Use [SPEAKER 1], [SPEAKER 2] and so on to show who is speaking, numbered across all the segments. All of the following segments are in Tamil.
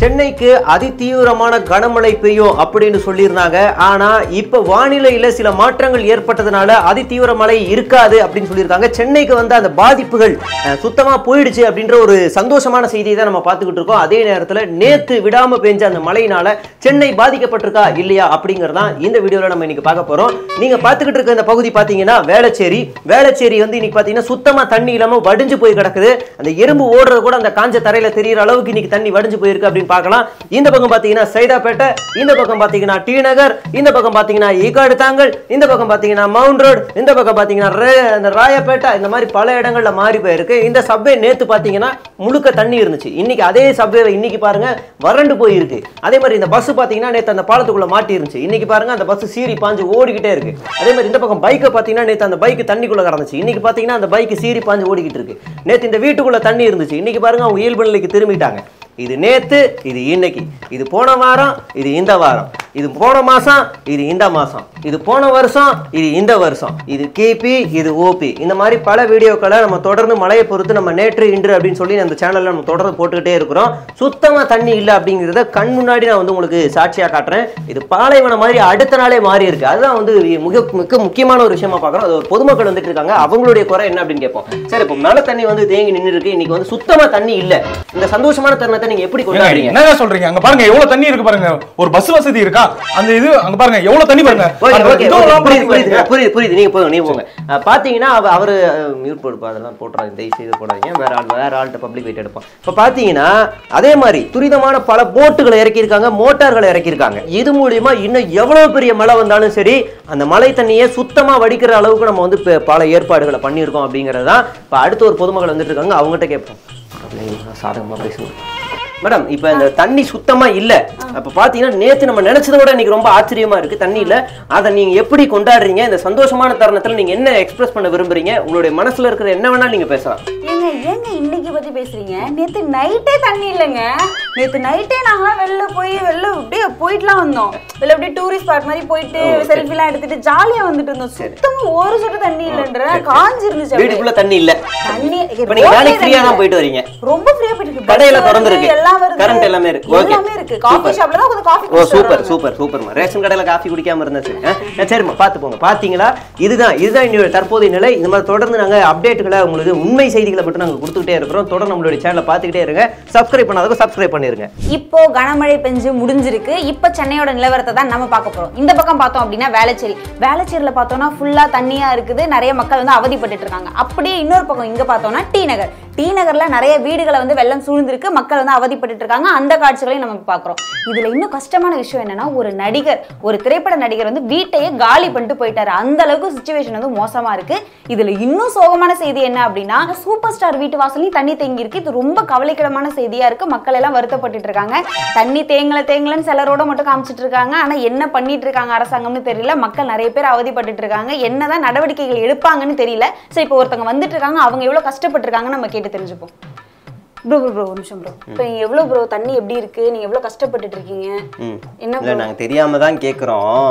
[SPEAKER 1] சென்னைக்கு அதிதீவிரமான கனமழை பெய்யும் அப்படின்னு சொல்லியிருந்தாங்க ஆனா இப்ப வானிலையில சில மாற்றங்கள் ஏற்பட்டதுனால அதிதீவிர மழை இருக்காது அப்படின்னு சொல்லியிருக்காங்க சென்னைக்கு வந்து அந்த பாதிப்புகள் அஹ், சுத்தமா போயிடுச்சு அப்படின்ற ஒரு சந்தோஷமான செய்தியை தான் நம்ம பார்த்துக்கிட்டு இருக்கோம் அதே நேரத்துல நேத்து விடாம பெஞ்ச அந்த மழையினால சென்னை பாதிக்கப்பட்டிருக்கா இல்லையா அப்படிங்கறதான் இந்த வீடியோல நம்ம இன்னைக்கு பார்க்க போறோம் நீங்க பார்த்துக்கிட்டு இருக்க இந்த பகுதி பாத்தீங்கன்னா வேளச்சேரி வேளச்சேரி வந்து இன்னைக்கு பாத்தீங்கன்னா சுத்தமா தண்ணி இல்லாம வடிஞ்சு போய் கிடக்குது அந்த எறும்பு ஓடுறது கூட அந்த காஞ்ச தரையில தெரியற அளவுக்கு இன்னைக்கு தண்ணி வடிஞ்சு போயிருக்கு அப்படின்னு பார்க்கலாம் இந்த பக்கம் பாத்தீங்கன்னா சைதாப்பேட்டை இந்த பக்கம் பாத்தீங்கன்னா டி நகர் இந்த பக்கம் பாத்தீங்கன்னா ஈகாடு தாங்கல் இந்த பக்கம் பாத்தீங்கன்னா மவுண்ட் ரோடு இந்த பக்கம் பாத்தீங்கன்னா ரே- இந்த ராயப்பேட்டை இந்த மாதிரி பல இடங்கள்ல மாறி போயிருக்கு இந்த சப்வே நேத்து பாத்தீங்கன்னா முழுக்க தண்ணி இருந்துச்சு இன்னைக்கு அதே சப்வே இன்னைக்கு பாருங்க வறண்டு போயிருக்கு அதே மாதிரி இந்த பஸ் பாத்தீங்கன்னா நேத்து அந்த பாலத்துக்குள்ள மாட்டி இருந்துச்சு இன்னைக்கு பாருங்க அந்த பஸ் சீறி பாஞ்சு ஓடிக்கிட்டே இருக்கு அதே மாதிரி இந்த பக்கம் பைக்கை பாத்தீங்கன்னா நேத்து அந்த பைக் தண்ணிக்குள்ள கிடந்துச்சு இன்னைக்கு பாத்தீங்கன்னா அந்த பைக் சீறி பாஞ்சு ஓடிக்கிட்டு இருக்கு நேத்து இந்த வீட்டுக்குள்ள தண்ணி இருந்துச்சு இன்னைக்கு பாருங்க அவங்க இயல்பு நிலைக்கு திரும்பிட்டாங்க இது நேத்து இது இன்னைக்கு இது போன வாரம் இது இந்த வாரம் இது போன மாசம் இது இந்த மாசம் இது போன வருஷம் இது இந்த வருஷம் இது கேபி இது ஓபி இந்த மாதிரி பல வீடியோக்களை நம்ம தொடர்ந்து மழையை பொறுத்து நம்ம நேற்று இன்று அப்படின்னு சொல்லி அந்த சேனல்ல நம்ம தொடர்ந்து போட்டுக்கிட்டே இருக்கிறோம் சுத்தமா தண்ணி இல்லை அப்படிங்கிறத கண் முன்னாடி நான் வந்து உங்களுக்கு சாட்சியா காட்டுறேன் இது பாலைவனம் மாதிரி அடுத்த நாளே மாறி இருக்கு அதுதான் வந்து மிக மிக முக்கியமான ஒரு விஷயமா பார்க்குறோம் அது ஒரு பொதுமக்கள் வந்துட்டு இருக்காங்க அவங்களுடைய குறை என்ன அப்படின்னு கேட்போம் சரி இப்போ மழை தண்ணி வந்து தேங்கி நின்று இருக்கு இன்னைக்கு வந்து சுத்தமா தண்ணி இல்ல இந்த சந்தோஷமான தருணத்தை நீங்க எப்படி
[SPEAKER 2] ஏங்க,
[SPEAKER 1] கொண்டாடுறீங்க
[SPEAKER 2] என்னங்க சொல்றீங்க அங்க பாருங்க எவ்வளவு தண்ணி இருக்கு பாருங்க ஒரு பஸ் வசதி இருக்கா அந்த இது அங்க பாருங்க எவ்வளவு தண்ணி பாருங்க
[SPEAKER 1] ஓகே
[SPEAKER 2] அந்த
[SPEAKER 1] ஓகே
[SPEAKER 2] இதெல்லாம்
[SPEAKER 1] ஓகே, புரியுது புரியுது
[SPEAKER 2] பாருங்க.
[SPEAKER 1] புரியுது புரியுது நீங்க போங்க நீங்க போங்க அஹ், பாத்தீங்கன்னா அவ அவரு மியூட் போடுப்பா அதெல்லாம் போட்டுறாங்க தயவு செய்து போடாதீங்க வேற ஆள் வேற ஆள்கிட்ட பப்ளிக் வெயிட் எடுப்போம் இப்போ பாத்தீங்கன்னா அதே மாதிரி துரிதமான பல போட்டுகளை இறக்கியிருக்காங்க மோட்டார்களை இறக்கியிருக்காங்க இது மூலியமா இன்னும் எவ்வளவு பெரிய மழை வந்தாலும் சரி அந்த மழை தண்ணியை சுத்தமா வடிக்கிற அளவுக்கு நம்ம வந்து இப்ப பல ஏற்பாடுகளை பண்ணியிருக்கோம் அப்படிங்கிறது தான் இப்போ அடுத்து ஒரு பொதுமக்கள் வந்துட்டு இருக்காங்க அவங்ககிட்ட கேட்போம் அப்படியே சாதகமா பேசுவோம் மேடம் இப்போ இந்த தண்ணி சுத்தமா இல்ல அப்ப பாத்தீங்கன்னா நேத்து நம்ம நினைச்சதை விட இன்னைக்கு ரொம்ப ஆச்சரியமா இருக்கு தண்ணி இல்ல அதை நீங்க எப்படி கொண்டாடுறீங்க இந்த சந்தோஷமான தருணத்துல நீங்க என்ன எக்ஸ்பிரஸ் பண்ண விரும்புறீங்க உங்களுடைய மனசுல இருக்கிற என்ன வேணா நீங்க பேசலாம்
[SPEAKER 3] ஏங்க ஏங்க இன்னைக்கு பத்தி பேசுறீங்க நேத்து நைட்டே தண்ணி இல்லைங்க நேத்து நைட்டே நாங்களாம் வெளில போய் வெளில அப்படியே போயிட்டுலாம் வந்தோம் வெளில அப்படியே டூரிஸ்ட் ஸ்பாட் மாதிரி போயிட்டு செல்ஃபி எல்லாம் எடுத்துட்டு ஜாலியா வந்துட்டு இருந்தோம் சுத்தமா ஒரு சொட்டு தண்ணி இல்லைன்ற காஞ்சி இருந்துச்சு அப்படியே.
[SPEAKER 1] வீட்டுக்குள்ள தண்ணி இல்ல
[SPEAKER 3] தண்ணி
[SPEAKER 1] இப்ப நீங்க வேலைக்கு ஃப்ரீயா தான் போயிட்டு வரீங்க
[SPEAKER 3] ரொம்ப ஃப்ரீயா போயிட்டு இருக்கு
[SPEAKER 1] கடையில
[SPEAKER 3] Bus
[SPEAKER 1] திறந்து
[SPEAKER 3] வருது,
[SPEAKER 1] இருக்கு
[SPEAKER 3] எல்லாம் வருது
[SPEAKER 1] கரண்ட் எல்லாமே இருக்கு ஓகே
[SPEAKER 3] எல்லாமே இருக்கு காஃபி ஷாப்ல தான் கொஞ்சம் காஃபி
[SPEAKER 1] ஓ சூப்பர் சூப்பர் சூப்பர் ரேஷன் கடையில காஃபி குடிக்காம இருந்தா சரி ஆ, சரிம்மா பார்த்து போங்க பாத்தீங்களா இதுதான் இதுதான் என்னுடைய தற்போதைய நிலை இந்த மாதிரி தொடர்ந்து நாங்க அப்டேட்டுகளை உங்களுக்கு உண்மை செய்திகளை மட்டும் நாங்க கொடுத்துக்கிட்டே இருக்கிறோம் தொடர்ந்து நம்மளுடைய சேனலை பார்த்துக்கிட்டே இருங்க சப்ஸ்கிரைப் பண்ணாதவங்க சப்ஸ்கிரைப் பண்ணிருங்க
[SPEAKER 3] இப்போ கனமழை பெஞ்சு முடிஞ்சிருக்கு இப்போ சென்னையோட நிலவரத்தை தான் நம்ம பார்க்க போறோம் இந்த பக்கம் பார்த்தோம் அப்படின்னா வேளச்சேரி வேளச்சேரியில் பார்த்தோம்னா ஃபுல்லா தண்ணியா இருக்குது நிறைய மக்கள் வந்து அவதிப்பட்டுட்டு இருக்காங்க அப்படியே இன்னொரு பக்கம் இங்க பார்த்தோம்னா டி நகர் டி நகர்ல நிறைய வீடுகளை வந்து வெள்ளம் சூழ்ந்திருக்கு மக்கள் வந்து அவதிப்பட்டுட்டு இருக்காங்க அந்த காட்சிகளையும் நம்ம பார்க்குறோம் இதுல இன்னும் கஷ்டமான விஷயம் என்னன்னா ஒரு நடிகர் ஒரு திரைப்பட நடிகர் வந்து வீட்டையே காலி பண்ணிட்டு போயிட்டாரு அந்த அளவுக்கு சுச்சுவேஷன் வந்து மோசமா இருக்கு இதுல இன்னும் சோகமான செய்தி என்ன அப்படின்னா சூப்பர் ஸ்டார் வீட்டு வாசலையும் தண்ணி தேங்கி இருக்கு இது ரொம்ப கவலைக்கிடமான செய்தியா இருக்கு மக்கள் எல்லாம் வருத்தப்பட்டுட்டு இருக்காங்க தண்ணி தேங்கல தேங்கலன்னு சிலரோட மட்டும் காமிச்சிட்டு இருக்காங்க ஆனா என்ன பண்ணிட்டு இருக்காங்க அரசாங்கம்னு தெரியல மக்கள் நிறைய பேர் அவதிப்பட்டுட்டு இருக்காங்க என்னதான் நடவடிக்கைகள் எடுப்பாங்கன்னு தெரியல சரி இப்போ ஒருத்தவங்க வந்துட்டு இருக்காங்க அவங்க எவ்வளவு கஷ்டப்பட்டிருக்காங்கன்னு நம்ம கேட்டு தெரிஞ்சுப்போம் ப்ரோ ப்ரோ ப்ரோ ஒரு நிமிஷம் ப்ரோ இப்போ நீங்க எவ்வளவு ப்ரோ தண்ணி எப்படி இருக்கு நீங்க எவ்வளவு கஷ்டப்பட்டுட்டு இருக்கீங்க
[SPEAKER 1] ம்.
[SPEAKER 3] என்ன
[SPEAKER 1] இல்ல
[SPEAKER 3] bro?
[SPEAKER 1] நாங்க தெரியாம தான் கேக்குறோம்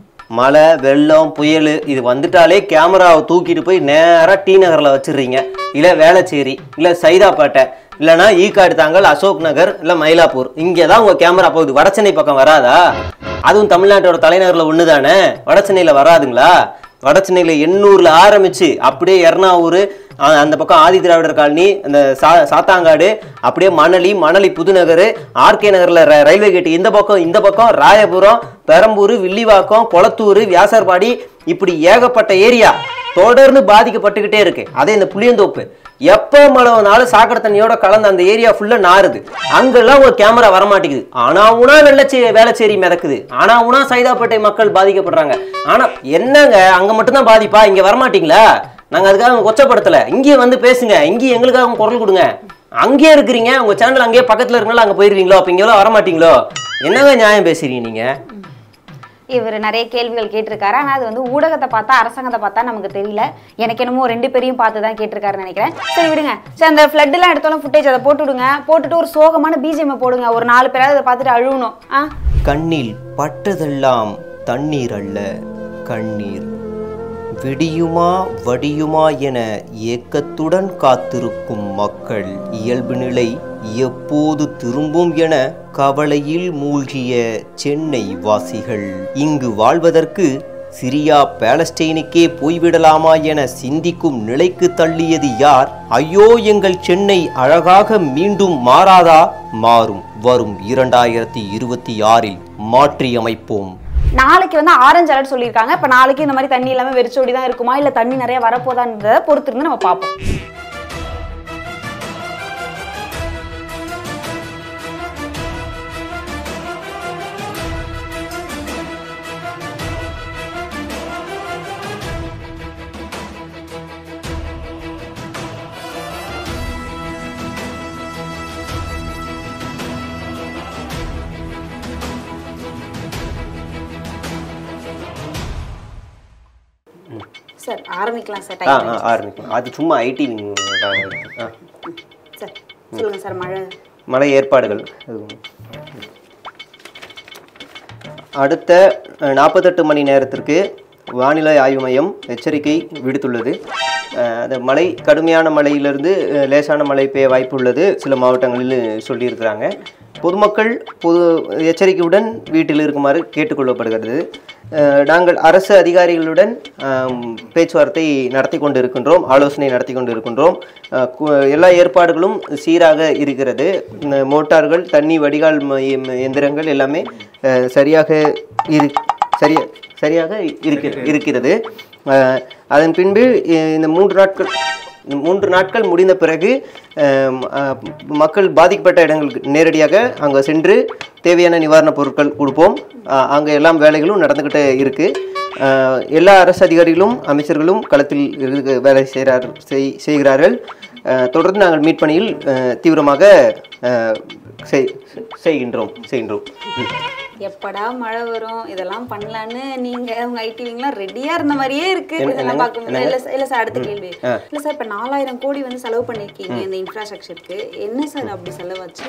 [SPEAKER 1] மழை வெள்ளம் புயல் இது வந்துட்டாலே கேமராவை தூக்கிட்டு போய் நேரா டி நகர்ல வச்சிடுறீங்க இல்ல வேளச்சேரி இல்ல சைதாப்பேட்டை இல்லைன்னா ஈக்காடு தாங்கல் அசோக் நகர் இல்ல மயிலாப்பூர் இங்கே தான் உங்க கேமரா போகுது வடசென்னை பக்கம் வராதா அதுவும் தமிழ்நாட்டோட தலைநகர்ல ஒன்று தானே வடசென்னையில் வராதுங்களா வடசென்னையில் எண்ணூர்ல ஆரம்பிச்சு அப்படியே எர்ணாவூர் ஆ- அந்த பக்கம் ஆதி திராவிடர் காலனி அந்த சா சாத்தாங்காடு அப்படியே மணலி மணலி புதுநகர் ஆர்கே நகர்ல ர- ரயில்வே கேட் இந்த பக்கம் இந்த பக்கம் ராயபுரம் பெரம்பூர் வில்லிவாக்கம் கொளத்தூர் வியாசர்பாடி இப்படி ஏகப்பட்ட ஏரியா தொடர்ந்து பாதிக்கப்பட்டுக்கிட்டே இருக்கு அதே இந்த புளியந்தோப்பு எப்போ மழை வந்தாலும் சாக்கடை தண்ணியோட கலந்து அந்த ஏரியா ஃபுல்லா நாறுது அங்கெல்லாம் ஒரு கேமரா வரமாட்டேங்குது ஆனா உனா வெள்ளச்சே வேளச்சேரி மிதக்குது ஆனா உனா சைதாப்பேட்டை மக்கள் பாதிக்கப்படுறாங்க ஆனா என்னங்க அங்க மட்டும்தான் பாதிப்பா இங்க வரமாட்டீங்களா நாங்க அதுக்காக கொச்சப்படுத்தல இங்கேயே வந்து பேசுங்க இங்கேயே எங்களுக்காக குரல் கொடுங்க அங்கேயே இருக்கிறீங்க உங்க சேனல் அங்கேயே பக்கத்துல இருக்கனால அங்க போயிருவீங்களோ அப்ப இங்க எல்லாம் வரமாட்டீங்களோ என்னங்க நியாயம் பேசுறீங்க நீங்க
[SPEAKER 3] இவர் நிறைய கேள்விகள் கேட்டிருக்காரு ஆனால் அது வந்து ஊடகத்தை பார்த்தா அரசாங்கத்தை பார்த்தா நமக்கு தெரியல எனக்கு என்னமோ ரெண்டு பேரையும் பார்த்து தான் கேட்டிருக்காருன்னு நினைக்கிறேன் சரி விடுங்க சரி அந்த ஃப்ளட்லாம் எடுத்தாலும் ஃபுட்டேஜ் அதை போட்டு விடுங்க போட்டுட்டு ஒரு சோகமான பிஜிஎம் போடுங்க ஒரு நாலு பேராவது அதை பார்த்துட்டு அழுவணும் ஆ
[SPEAKER 1] கண்ணில் பட்டதெல்லாம் தண்ணீர் அல்ல கண்ணீர் விடியுமா வடியுமா என ஏக்கத்துடன் காத்திருக்கும் மக்கள் இயல்பு நிலை எப்போது திரும்பும் என கவலையில் மூழ்கிய சென்னை வாசிகள் இங்கு வாழ்வதற்கு சிரியா பாலஸ்டைனுக்கே போய்விடலாமா என சிந்திக்கும் நிலைக்கு தள்ளியது யார் ஐயோ எங்கள் சென்னை அழகாக மீண்டும் மாறாதா மாறும் வரும் இரண்டாயிரத்தி இருபத்தி ஆறில் மாற்றியமைப்போம்
[SPEAKER 3] நாளைக்கு வந்து ஆரஞ்சு அலர்ட் சொல்லியிருக்காங்க இப்போ நாளைக்கு இந்த மாதிரி தண்ணி இல்லாமல் வெறிச்சோடி தான் இருக்குமா இல்லை தண்ணி நிறைய வரப்போதான்றத பொறுத்திருந்து நம்ம பார்ப்போம் சார் ஆரம்பிக்கலாம் சார்
[SPEAKER 1] ஆ
[SPEAKER 3] டைம்
[SPEAKER 1] ஆ ஆரம்பிக்கும் அது சும்மா ஐடி ஆ
[SPEAKER 3] சார் சொல்லுங்க சார் மழை
[SPEAKER 1] மழை ஏற்பாடுகள் அது- அடுத்த நாற்பத்தெட்டு மணி நேரத்திற்கு வானிலை ஆய்வு மையம் எச்சரிக்கை விடுத்துள்ளது அஹ், அந்த மழை கடுமையான மழையிலிருந்து அஹ், லேசான மழை பெய்ய வாய்ப்புள்ளது சில மாவட்டங்களில் சொல்லியிருக்கிறாங்க பொதுமக்கள் பொது எச்சரிக்கையுடன் வீட்டில் இருக்குமாறு கேட்டுக்கொள்ளப்படுகிறது அஹ், நாங்கள் அரசு அதிகாரிகளுடன் ஆம், பேச்சுவார்த்தை நடத்தி கொண்டு இருக்கின்றோம் ஆலோசனை நடத்தி கொண்டு இருக்கின்றோம் அஹ், கு- எல்லா ஏற்பாடுகளும் சீராக இருக்கிறது இந்த மோட்டார்கள் தண்ணி வடிகால் ம- எம்- எந்திரங்கள் எல்லாமே அஹ், சரியாக இரு சரியா சரியாக இருக்கிற இருக்கிறது அஹ், அதன் பின்பு அஹ், இந்த மூன்று நாட்கள் இந்த மூன்று நாட்கள் முடிந்த பிறகு அஹ், அஹ், மக்கள் பாதிக்கப்பட்ட இடங்களுக்கு நேரடியாக அங்கே சென்று தேவையான நிவாரணப் பொருட்கள் கொடுப்போம் அஹ், அங்கே எல்லாம் வேலைகளும் நடந்துக்கிட்டே இருக்கு அஹ், எல்லா அரசு அதிகாரிகளும் அமைச்சர்களும் களத்தில் இருக்கு வேலை செய்கிறார் செய்- செய்கிறார்கள் அஹ், தொடர்ந்து நாங்கள் மீட் பணியில் அஹ், தீவிரமாக அஹ், செய்- செய்கின்றோம் செய்கின்றோம் ம்.
[SPEAKER 3] எப்படா மழை வரும் இதெல்லாம் பண்ணலான்னு நீங்க உங்க ஐடிவிங்கலாம் ரெடியா இருந்த மாதிரியே இருக்கு
[SPEAKER 1] என்ன-
[SPEAKER 3] இதெல்லாம்
[SPEAKER 1] என்னங்க?
[SPEAKER 3] பார்க்கும்போது இல்ல சார் இல்ல சார் அடுத்த கேள்வி
[SPEAKER 1] ஆ.
[SPEAKER 3] இல்ல சார் இப்ப நாலாயிரம் கோடி வந்து செலவு பண்ணிருக்கீங்க இந்த இன்ஃப்ராஸ்ட்ரக்சருக்கு என்ன சார் அப்படி செலவாச்சு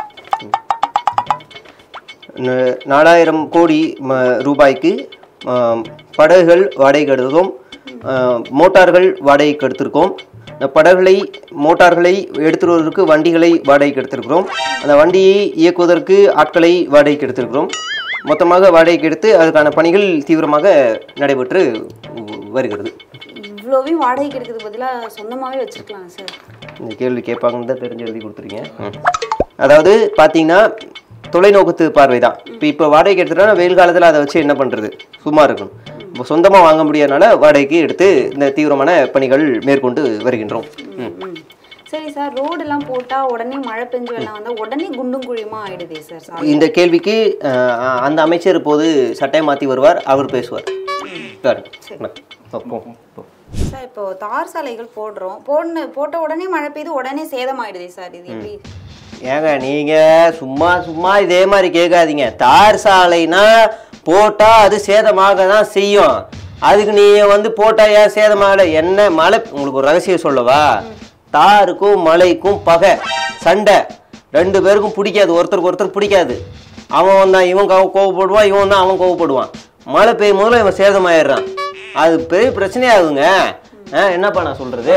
[SPEAKER 1] ந- நாலாயிரம் கோடி ம- ரூபாய்க்கு ஆம், படகுகள் வாடகைக்கு எடுத்தோம் ஆ, மோட்டார்கள் வாடகைக்கு எடுத்திருக்கோம் அந்த படகுகளை மோட்டார்களை எடுத்துட்டு வருவதற்கு வண்டிகளை வாடகைக்கு எடுத்திருக்கிறோம் அந்த வண்டியை இயக்குவதற்கு ஆட்களை வாடகைக்கு எடுத்திருக்கிறோம் மொத்தமாக வாடகைக்கு எடுத்து அதுக்கான பணிகள் தீவிரமாக நடைபெற்று வருகிறது
[SPEAKER 3] இவ்வளோவையும் வாடகைக்கு எடுக்கிறது பதிலா சொந்தமாவே வச்சிருக்கலாம் சார்
[SPEAKER 1] இந்த கேள்வி கேட்பாங்கன்னு தான் தெரிஞ்சு எழுதி கொடுத்துருக்கீங்க ம். அதாவது பார்த்தீங்கன்னா தொலைநோக்கத்து பார்வை தான் இப்போ இப்போ வாடகைக்கு எடுத்துட்டா வெயில் காலத்தில் அதை வச்சு என்ன பண்ணுறது சும்மா இருக்கணும் இப்போ சொந்தமாக வாங்க முடியாதனால வாடகைக்கு எடுத்து இந்த தீவிரமான பணிகள் மேற்கொண்டு வருகின்றோம் ம்.
[SPEAKER 3] ம். சரி சார் ரோடு எல்லாம் போட்டா உடனே மழை பெஞ்சு வெள்ளம் வந்தா உடனே குண்டும் குழியுமா ஆயிடுதே சார் சாலை.
[SPEAKER 1] இந்த கேள்விக்கு அஹ், அந்த அமைச்சர் இப்போது சட்டை மாற்றி வருவார் அவர் பேசுவார் சரி. அப்போ அப்போ.
[SPEAKER 3] சார் இப்போ தார் சாலைகள் போடுறோம் போடணும் போட்ட உடனே மழை பெய்து உடனே சேதமாயிடுதே சார் இது எப்படி
[SPEAKER 1] ஏங்க நீங்க சும்மா சும்மா இதே மாதிரி கேட்காதீங்க தார் சாலைனா போட்டா அது சேதமாக தான் செய்யும் அதுக்கு நீங்க வந்து போட்டா ஏன் சேதமாகல என்ன மழை உங்களுக்கு ஒரு ரகசியம் சொல்லவா தாருக்கும் மலைக்கும் பகை சண்டை ரெண்டு பேருக்கும் பிடிக்காது ஒருத்தருக்கு ஒருத்தர் பிடிக்காது அவன் வந்தான் இவன் கோ- கோவப்படுவான் இவன் தான் அவன் கோவப்படுவான் மழை பெய்யும் போதுல இவன் சேதமாயிடுறான் அது பெரிய பிரச்சனையாகுங்க ஆ, என்னப்பா நான் சொல்றது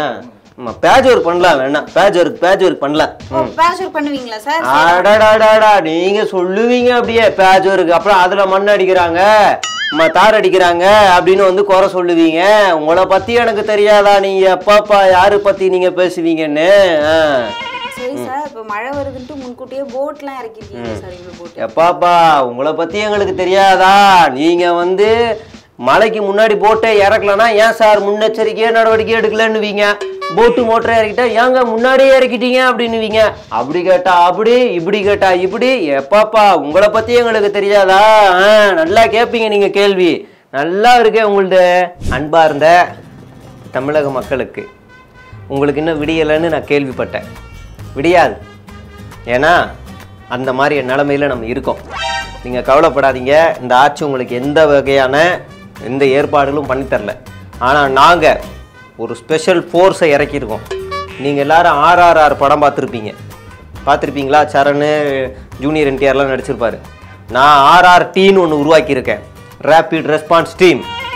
[SPEAKER 1] பேஜ் ஒர்க் பண்ணலாம் வேணா பேஜ் ஒர்க் பேஜ் ஒர்க் பண்ணலாம்
[SPEAKER 3] ஓ பேஷர் பண்ணுவீங்களா சார்
[SPEAKER 1] அடடாடாடா நீங்க சொல்லுவீங்க அப்படியே பேஜ் ஒர்க் அப்புறம் அதுல மண் அடிக்கிறாங்க ம- தார் அடிக்கிறாங்க அப்படின்னு வந்து குறை சொல்லுவீங்க உங்களை பத்தி எனக்கு தெரியாதா நீங்க எப்பாப்பா யாரு பத்தி நீங்க பேசுவீங்கன்னு ஆ.
[SPEAKER 3] சரி சார் இப்போ மழை வருதுன்ட்டு முன்கூட்டியே போட்லாம் இறக்கிருக்கீங்க சார் இவ்வளோ போட்
[SPEAKER 1] எப்பாப்பா உங்களை பத்தி எங்களுக்கு தெரியாதா நீங்க வந்து மலைக்கு முன்னாடி போட்டே இறக்கலனா ஏன் சார் முன்னெச்சரிக்கையே நடவடிக்கை எடுக்கலன்னுவீங்க போட்டு மோட்டரை இறக்கிட்டா ஏங்க முன்னாடியே இறக்கிட்டீங்க அப்படின்னுவீங்க அப்படி கேட்டா அப்படி இப்படி கேட்டா இப்படி எப்பாப்பா உங்களை பத்தி எங்களுக்கு தெரியாதா ஆ, நல்லா கேட்பீங்க நீங்க கேள்வி நல்லா இருக்கே உங்கள்ட்ட அன்பா இருந்த தமிழக மக்களுக்கு உங்களுக்கு இன்னும் விடியலைன்னு நான் கேள்விப்பட்டேன் விடியாது ஏன்னா அந்த மாதிரி நிலமையில நம்ம இருக்கோம் நீங்கள் கவலைப்படாதீங்க இந்த ஆட்சி உங்களுக்கு எந்த வகையான எந்த ஏற்பாடுகளும் பண்ணி தரல ஆனால் நாங்கள் ஒரு ஸ்பெஷல் ஃபோர்ஸை இறக்கியிருக்கோம் நீங்கள் எல்லாரும் ஆர்ஆர்ஆர் படம் பார்த்துருப்பீங்க பார்த்துருப்பீங்களா சரண் ஜூனியர் என்டிஆர்லாம் நடிச்சிருப்பாரு நான் ஆர்ஆர் டீன்னு ஒன்று உருவாக்கியிருக்கேன் rapid response team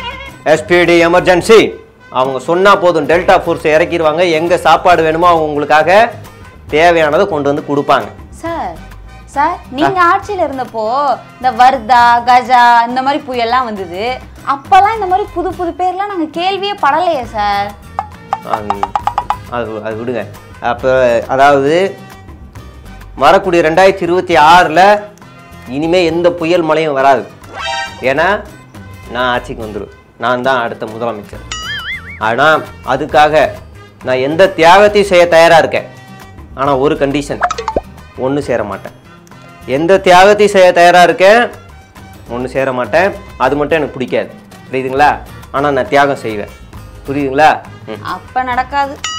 [SPEAKER 1] SPD emergency அவங்க சொன்னா போதும் டெல்டா ஃபோர்ஸ் இறக்கிடுவாங்க எங்க சாப்பாடு வேணுமோ அவங்க உங்களுக்காக தேவையானதை கொண்டு வந்து கொடுப்பாங்க
[SPEAKER 3] சார் சார் நீங்க ஆட்சியில இருந்தப்போ இந்த வர்தா கஜா இந்த மாதிரி புயல்லாம் வந்தது அப்பெல்லாம் இந்த மாதிரி புது புது பேர்லாம் நாங்க கேள்வியே படலையே சார்
[SPEAKER 1] அது அது அது விடுங்க அப்போ அதாவது வரக்கூடிய ரெண்டாயிரத்தி இருபத்தி ஆறில் இனிமே எந்த புயல் மழையும் வராது ஏன்னா நான் ஆட்சிக்கு வந்துடுவேன் நான் தான் அடுத்த முதலமைச்சர் ஆனால் அதுக்காக நான் எந்த தியாகத்தையும் செய்ய தயாராக இருக்கேன் ஆனால் ஒரு கண்டிஷன் ஒன்று சேர மாட்டேன் எந்த தியாகத்தையும் செய்ய தயாராக இருக்கேன் ஒன்று சேர மாட்டேன் அது மட்டும் எனக்கு பிடிக்காது புரியுதுங்களா ஆனால் நான் தியாகம் செய்வேன் புரியுதுங்களா ம்
[SPEAKER 3] அப்ப நடக்காது